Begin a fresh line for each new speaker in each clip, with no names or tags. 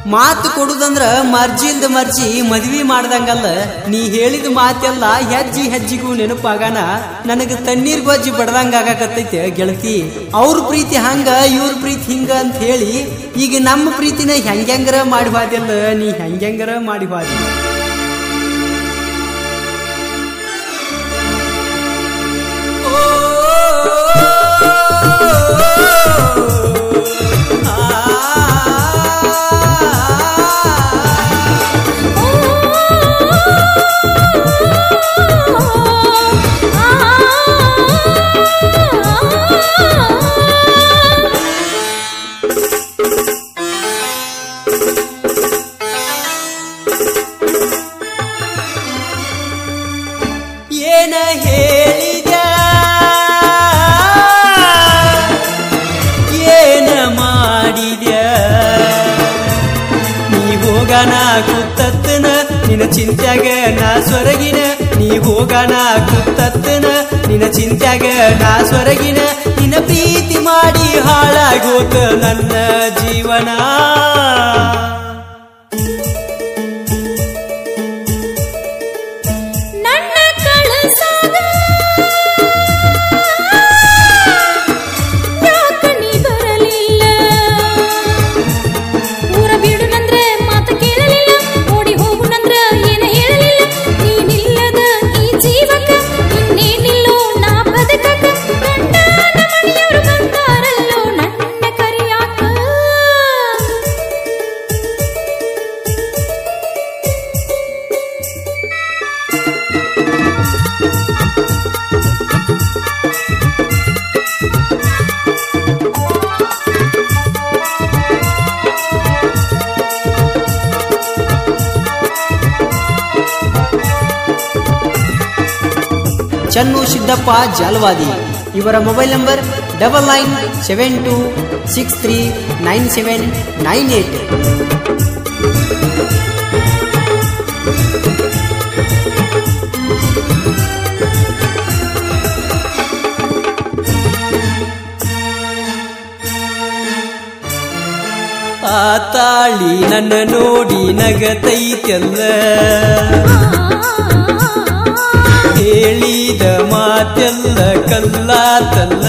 ಮಾತು ಕೊಡುದಂದ್ರ ಮರ್ಜಿ ಇಲ್ದ ಮರ್ಜಿ ಮದ್ವಿ ಮಾಡ್ದಂಗಲ್ಲ ನೀ ಹೇಳಿದ ಮಾತೆಲ್ಲ ಹೆಜ್ಜಿ ಹೆಜ್ಜಿಗೂ ನೆನಪಾಗನ ನನಗ ತಣ್ಣೀರ್ ಗೊಜ್ಜಿ ಬಡ್ದಂಗ ಆಗಾಕತ್ತೈತೆ ಗೆಳತಿ ಅವ್ರ ಪ್ರೀತಿ ಹಂಗ ಇವ್ರ ಪ್ರೀತಿ ಹಿಂಗ ಅಂತ ಹೇಳಿ ಈಗ ನಮ್ಮ ಪ್ರೀತಿನ ಹೆಂಗ್ಯಾಂಗರ ಮಾಡಿ ಹೋದಿಲ್ಲ ನೀ ಹೆಂಗ್ಯಾಂಗರ ಮಾಡಿ ಹೋದಿ ಏನ ಹೇಳಿದ ಏನ ಮಾಡಿದ ನೀ ಹೋಗನ ಕುತ್ತತ್ತನ ನಿನ್ನ ಚಿಂತ್ಯಾಗ ನಾ ಸ್ವರಗಿನ ನೀ ಹೋಗನ ಕುತ್ತತ್ತನ ನಿನ್ನ ಚಿಂತ್ಯಾಗ ನಾ ಸ್ವರಗಿನ ನಿನ್ನ ಪ್ರೀತಿ ಮಾಡಿ ಹಾಳಾಗೋತ ನನ್ನ ಜೀವನ
ನನ್ನ ಕಳಸಾಗ ಯಾಕ ನೀ ಬರಲಿಲ್ಲ ಊರ ಬಿಡುನಂದ್ರೆ ಮಾತು ಕೇಳಲಿಲ್ಲ ಓಡಿ ಹೋಗುನಂದ್ರ ಏನ ಹೇಳಲಿಲ್ಲ ನೀನಿಲ್ಲದ ಈ ಜೀವಕ ಇನ್ನೇನಿಲ್ಲೋ ನಾ ಬದುಕಕ ಗಂಡನ ಮನೆಯವರು ಬಂದಾರಲ್ಲೋ ನನ್ನ ಕರಿಯಾಕ
ಚನ್ನು ಸಿದ್ದಪ್ಪ ಜಾಲವಾದಿ ಇವರ mobile number double nine seven two six three nine seven nine eight ಆ ತಾಳಿ ನನ್ನ ನೋಡಿ ನಗತೈತೆಲ್ಲ ಹೇಳಿದ ಮಾತೆಲ್ಲ ಕಲ್ಲಾತಲ್ಲ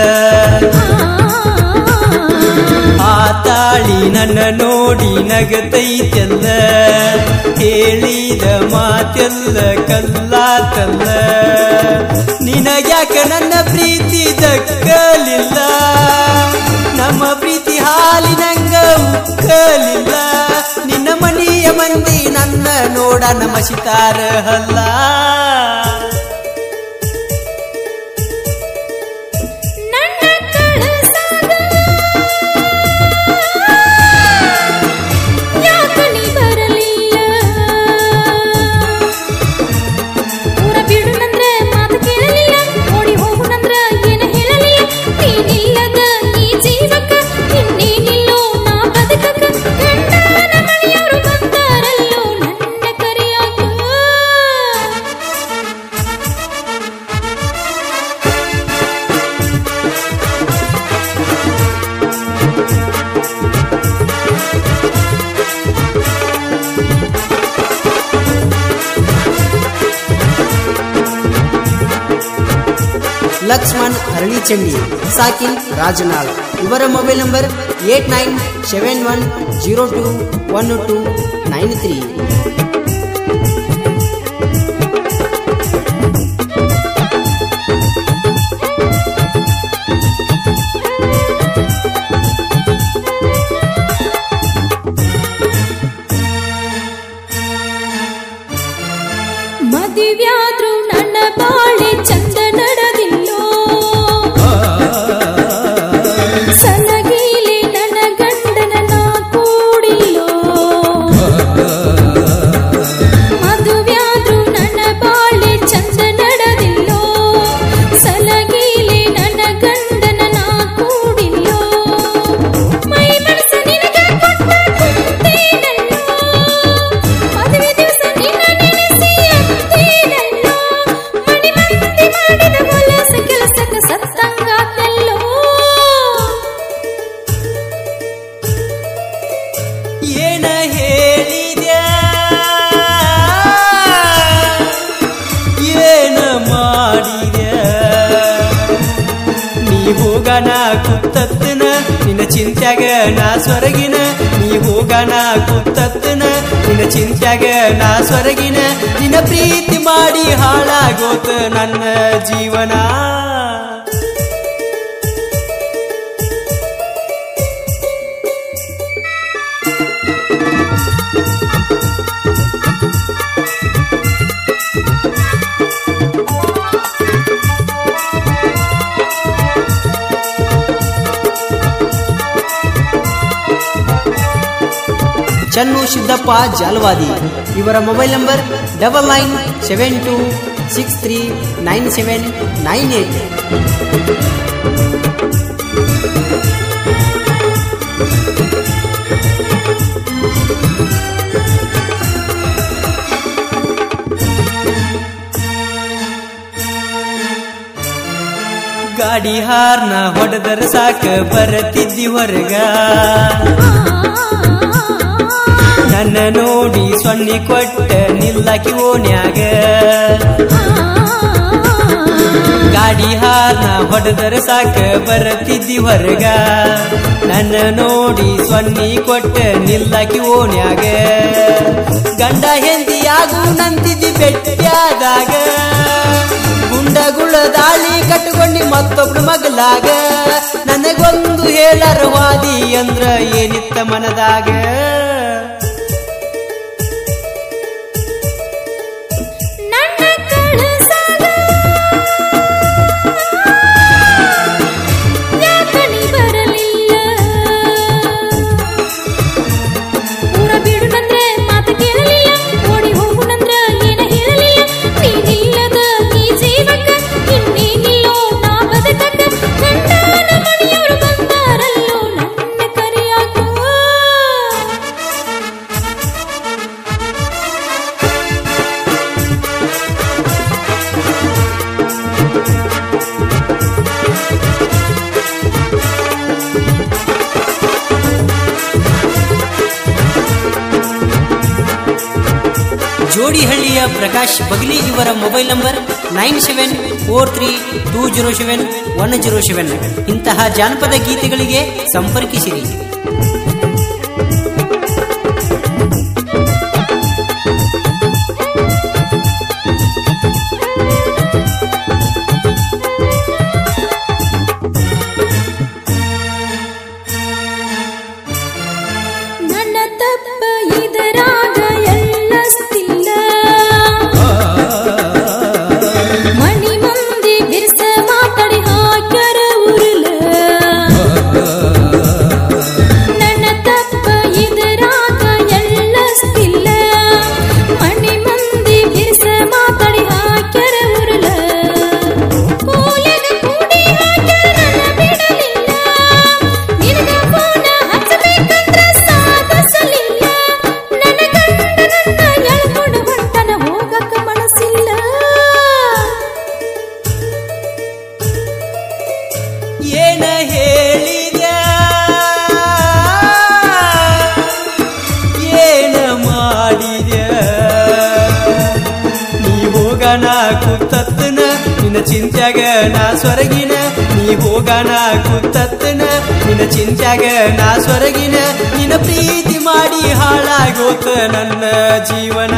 ಆ ತಾಳಿ ನನ್ನ ನೋಡಿ ನಗತೈತೆಲ್ಲ ಹೇಳಿದ ಮಾತೆಲ್ಲ ಕಲ್ಲಾತಲ್ಲ ನಿನಗ್ಯಾಕ ನನ್ನ ಪ್ರೀತಿ ದಕ್ಕಲಿಲ್ಲ ನಮ್ಮ ಪ್ರೀತಿ ಹಾಲಿನಂಗ ಉಕ್ಕಲಿಲ್ಲ ನಿನ್ನ ಮನೆಯ ಮಂದಿ ನನ್ನ ನೋಡ ನಮಸಿತಾರ ಹಲ್ಲ
ನನ್ನ ಕಳಸಾಗ ಯಾಕ ನೀ ಬರಲಿಲ್ಲ ಊರ ಬಿಡುನಂದ್ರೆ ಮಾತು ಕೇಳಲಿಲ್ಲ ಓಡಿ ಹೋಗುನಂದ್ರ ಏನ ಹೇಳಲಿಲ್ಲ ನೀನಿಲ್ಲದ ಈ ಜೀವಕ ಇನ್ನೇನಿಲ್ಲೋ ನಾ ಬದುಕಕ ಗಂಡನ ಮನೆಯವರು ಬಂದಾರಲ್ಲೋ ನನ್ನ ಕರಿಯಾಕ
ಲಕ್ಷ್ಮಣ್ ಅರಳಿಚಂಡಿ ಸಾಕಿನ್ ರಾಜನಾಳ್ ಇವರ mobile number eight nine seven one zero two one two nine three
ಮದುವ್ಯಾದ್ರು ನನ್ನ ಬಾಳೆ ಚಂದ ನಡೆದಿಲ್ಲೋ ಸಲಗೀಲಿ ನನ್ನ ಗಂಡನ ನಾ ಕೂಡಿಲ್ಲೋ ಮದುವ್ಯಾದ್ರು ನನ್ನ ಬಾಳೆ ಚಂದ ನಡೆದಿಲ್ಲೋ ಸಲಗೀಲಿ ನನ್ನ ಗಂಡನ ನಾ ಕೂಡಿಲ್ಲೋ ಮೈ ಮನಸ ನಿನಗೆ ಕೊಟ್ಟ ಕುಂತೇನಲ್ಲೋ ಮದುವೆ ದಿವಸ ನಿನ್ನ ನೆನೆಸಿ ಅತ್ತೇನಲ್ಲೋ ಮನೆ ಮಂದಿ
ಏನ ಹೇಳಿದ್ಯಾ ಏನ ಮಾಡಿದ್ಯಾ ನೀ ಹೋಗಣ ಕುತ್ತತ್ತನ ನಿನ್ನ ಚಿಂತ್ಯಾಗ ನಾ ಸ್ವರಗಿನ ನೀ ಹೋಗಣ ಕುತ್ತತ್ತನ ನಿನ್ನ ಚಿಂತ್ಯಾಗ ನಾ ಸ್ವರಗಿನ ನಿನ್ನ ಪ್ರೀತಿ ಮಾಡಿ ಹಾಳಾಗೋತ ನನ್ನ ಜೀವನ ಚನ್ನು ಸಿದ್ದಪ್ಪ ಜಾಲ್ವಾದಿ ಇವರ mobile number double nine seven two six three nine seven nine eight ಗಾಡಿ ಹಾರ್ನ ಹೊಡೆದರ ಸಾಕ ಬರತಿದ್ದಿ ಹೊರಗ ನನ್ನ ನೋಡಿ ಸೊನ್ನಿ ಕೊಟ್ಟ ನಿಲ್ಲಕಿ ಓಣ್ಯಾಗ ಗಾಡಿ ಹಾರ್ನ ಹೊಡೆದರ ಸಾಕ ಬರತಿದ್ದಿ ಹೊರಗ ನನ್ನ ನೋಡಿ ಸೊನ್ನಿ ಕೊಟ್ಟ ನಿಲ್ಲಕಿ ಓಣ್ಯಾಗ ಗಂಡ ಹೆಂದಿಯಾಗು ನಂತಿದ್ದಿ ಬೆಟ್ಟಿಯಾದಾಗ ಗುಂಡಗುಳ ದಾಳಿ ಕಟ್ಟುಕೊಂಡಿ ಮತ್ತೊಬ್ಳು ಮಗಲಾಗ ನನಗೊಂದು ಹೇಳರ ವಾದಿ ಅಂದ್ರ ಏನಿತ್ತ ಮನದಾಗ
ನನ್ನ ಕಳಸಾಗ ಯಾಕನಿ ಬರಲಿಲ್ಲ ಊರ ಬಿಡುನಂದ್ರೆ ಮಾತು ಕೇಳಲಿಲ್ಲ ಓಡಿ ಹೋಗುನಂದ್ರ ಏನ ಹೇಳಲಿಲ್ಲ ನೀನಿಲ್ಲದ ಈ ಜೀವಕ್ಕ ಇನ್ನೇನಿಲ್ಲೋ ನಾ ಬದುಕಕ್ಕ ಗಂಡನ ಮನೆಯವರು ಬಂದಾರಲ್ಲೋ ನನ್ನ ಕರೆಯಾಕ
ಜೋಡಿಹಳ್ಳಿಯ ಪ್ರಕಾಶ್ ಬಗ್ಲಿ ಇವರ mobile number nine seven four three two zero seven one zero seven ಇಂತಹ ಜಾನಪದ ಗೀತೆಗಳಿಗೆ ಸಂಪರ್ಕಿಸಿರಿ
ನನ್ನ ತಪ್ಪ ಇದರಾಗ ಎಲ್ಲಸ್ತಿಲ್ಲ ಮಣಿ ಮಂದಿ ಬಿರ್ಸ ಮಾತಾಡಿ ಹಾಕ್ಯಾರ ಉರುಳ ನನ್ನ ತಪ್ಪ ಇದರಾಗ ಎಲ್ಲಸ್ತಿಲ್ಲ ಮಣಿ ಮಂದಿ ಬಿರ್ಸ ಮಾತಾಡಿ ಹಾಕ್ಯಾರ ಉರುಳ ಕೂಲಿನ ಕೂಡಿ ಹಾಕ್ಯಾರ ನನ್ನ ಬಿಡಲಿಲ್ಲ ನಿನಗ ಫೋನ ಹಚ್ಚಬೇಕಂದ್ರ ಸಾಧಿಸಲಿಲ್ಲ ನನ್ನ ಗಂಡನನ್ನ ಎಳ್ಕೊಂಡು ಹೊಂಟನ ಹೋಗಕ್ಕ ಮನಸ್ಸಿಲ್ಲ
ಏನ ಹೇಳಿದ ಏನ ಮಾಡಿದ ನೀ ಹೋಗಣ ಕುತ್ತತ್ತನ ನಿನ್ನ ಚಿಂತ್ಯಾಗ ನಾ ಸ್ವರಗಿನ ನೀ ಹೋಗಣ ಕುತ್ತತ್ತನ ನಿನ್ನ ಚಿಂತ್ಯಾಗ ನಾ ಸ್ವರಗಿನ ನಿನ್ನ ಪ್ರೀತಿ ಮಾಡಿ ಹಾಳಾಗೋತ ನನ್ನ ಜೀವನ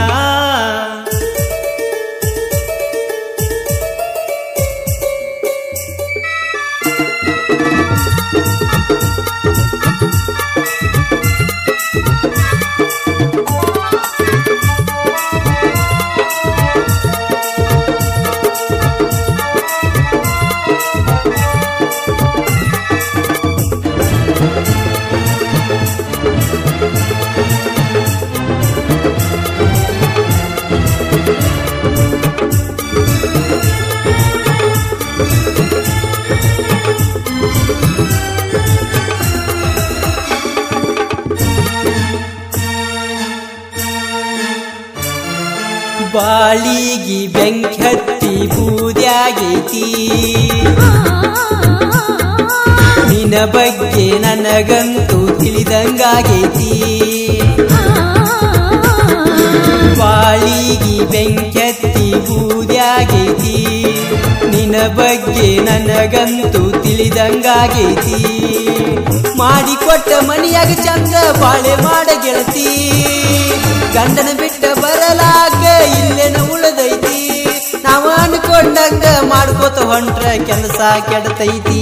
ಬಾಳಿಗಿ ಬೆಂಕಿ ಹತ್ತಿ ಬೂದ್ಯಾಗೈತಿ ನಿನ್ನ ನಿನ್ನ ಬಗ್ಗೆ ನನಗಂತೂ ತಿಳಿದಂಗಾಗೈತಿ ಬಾಳಿಗಿ ಬೆಂಕೆತ್ತಿ ಬೂದ್ಯಾಗೈತಿ ನಿನ್ನ ಬಗ್ಗೆ ನನಗಂತೂ ತಿಳಿದಂಗಾಗೈತಿ ಮಾಡಿಕೊಟ್ಟ ಮನಿಯಾಗ ಚಂದ ಬಾಳೆ ಮಾಡ ಗೆಳತಿ ಗಂಡನ ಬಿಟ್ಟ ಬರಲಾಗ ಇಲ್ಲೇನ ಉಳದೈತಿ ನಾವು ಅನ್ಕೊಂಡಂಗ ಮಾಡ್ಕೋತ ಹೊಂಟ್ರ ಕೆಲಸ ಕೆಡತೈತಿ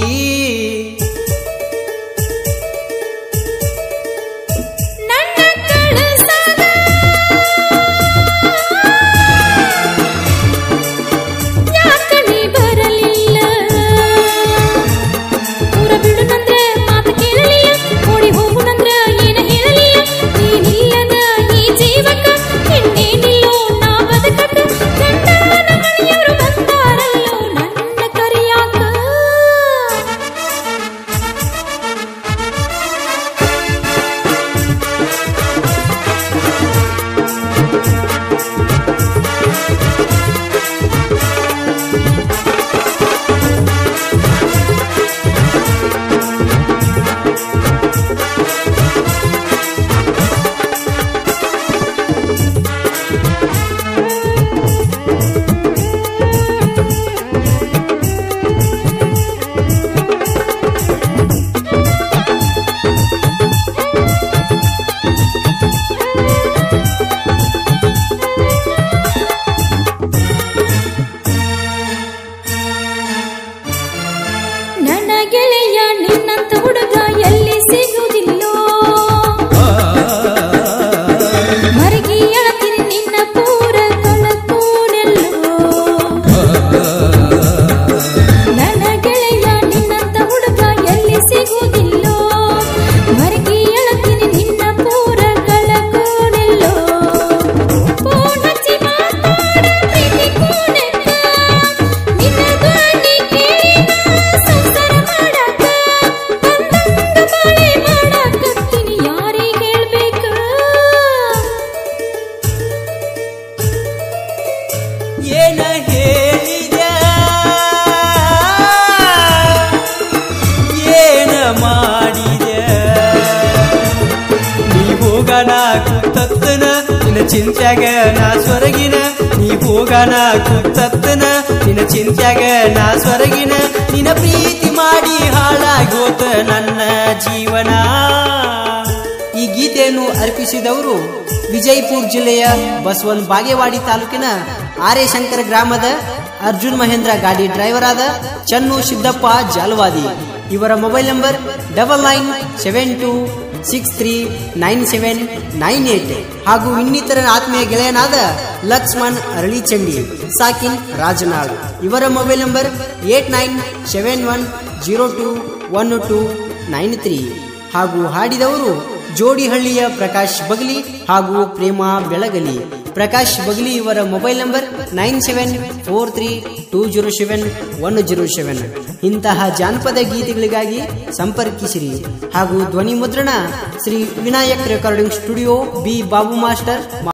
ನನ್ನ ಕಳಸಾಗ ಯಾಕ ನೀ ಬರಲಿಲ್ಲ ಊರ ಬಿಡುನಂದ್ರ ಮಾತು ಕೇಳಲಿಲ್ಲ ಓಡಿ ಹೋಗುನಂದ್ರ ಏನ ಹೇಳಲಿಲ್ಲ ನೀನಿಲ್ಲದ ಈ ಜೀವಕ್ಕ ಇನ್ನೇನಿಲ್ಲೋ ನಾ ಬದುಕಕ್ಕ ಗಂಡನ ಮನೆಯವರು ಬಂದಾರಲ್ಲೋ ನನ್ನ ಕರಿಯಾಕ ನನ್ನ ಗೆಳೆಯ ನಿನ್ನಂತ ಹುಡುಗ ಎಲ್ಲಿ ಸಿಗುವುದಿಲ್ಲೋ ಮರಗಿ ಅಳತೀನಿ ನಿನ್ನ ಪೂರ ಕಳಕೂನೆಲ್ಲೋ ನನ್ನ ಗೆಳೆಯ ನಿನ್ನಂತ ಹುಡುಗ ಎಲ್ಲಿ ಸಿಗುವುದಿಲ್ಲೋ ಮರಗಿ ಅಳತೀನಿ ನಿನ್ನ ಪೂರ ಕಳಕೂನೆಲ್ಲೋ ಫೋನ್ ಹಚ್ಚಿ ಮಾತಾಡ ಪ್ರೀತಿ ಕೂನೆಕ್ಕ ನಿನ್ನ ಧ್ವನಿ ಕೇಳಿ ನಾ ಸಂಸಾರ ಮಾಡಾಕ ಬಂದಂಗ ಬಾಳೆ ಮಾಡಾಕತ್ತೀನಿ ಯಾರಿಗೆ ಹೇಳ್ಬೇಕ
ಏನ ಹೇಳಿದ ಏನ ಮಾಡಿದ ನೀ ಹೋಗಣ ಕುತ್ತತ್ತನ ನಿನ್ನ ಚಿಂತ್ಯಾಗ ನಾ ಸ್ವರಗಿನ ನೀ ಹೋಗಣ ಕುತ್ತತ್ತನ ನಿನ್ನ ಚಿಂತ್ಯಾಗ ನಾ ಸ್ವರಗಿನ ನಿನ್ನ ಪ್ರೀತಿ ಮಾಡಿ ಹಾಳಾಗೋತ ನನ್ನ ಜೀವನ ಈ ಗೀತೆಯನ್ನು ಅರ್ಪಿಸಿದವರು ವಿಜಯಪುರ ಜಿಲ್ಲೆಯ ಬಸವನ್ ಬಾಗೇವಾಡಿ ತಾಲೂಕಿನ ಆರ್ಯ ಶಂಕರ ಗ್ರಾಮದ ಅರ್ಜುನ್ ಮಹೇಂದ್ರ ಗಾಡಿ ಡ್ರೈವರ್ ಆದ ಚನ್ನು ಸಿದ್ದಪ್ಪ ಜಾಲವಾದಿ ಇವರ mobile number double nine seven two six three nine seven nine eight ಹಾಗೂ ಇನ್ನಿತರ ಆತ್ಮೀಯ ಗೆಳೆಯನಾದ ಲಕ್ಷ್ಮಣ್ ಅರಳಿಚಂಡಿ ಸಾಕಿನ್ ರಾಜನಾಳ್ ಇವರ mobile number eight nine seven one zero two one two nine three ಹಾಗೂ ಹಾಡಿದವರು ಜೋಡಿಹಳ್ಳಿಯ ಪ್ರಕಾಶ್ ಬಗಲಿ ಹಾಗೂ ಪ್ರೇಮ ಬೆಳಗಲಿ ಪ್ರಕಾಶ್ ಬಗಲಿ ಇವರ mobile number nine seven four three two zero seven one zero seven ಇಂತಹ ಜಾನಪದ ಗೀತೆಗಳಿಗಾಗಿ ಸಂಪರ್ಕಿಸಿರಿ ಹಾಗೂ ಧ್ವನಿ ಮುದ್ರಣ Shri Vinayak recording studio B Babu master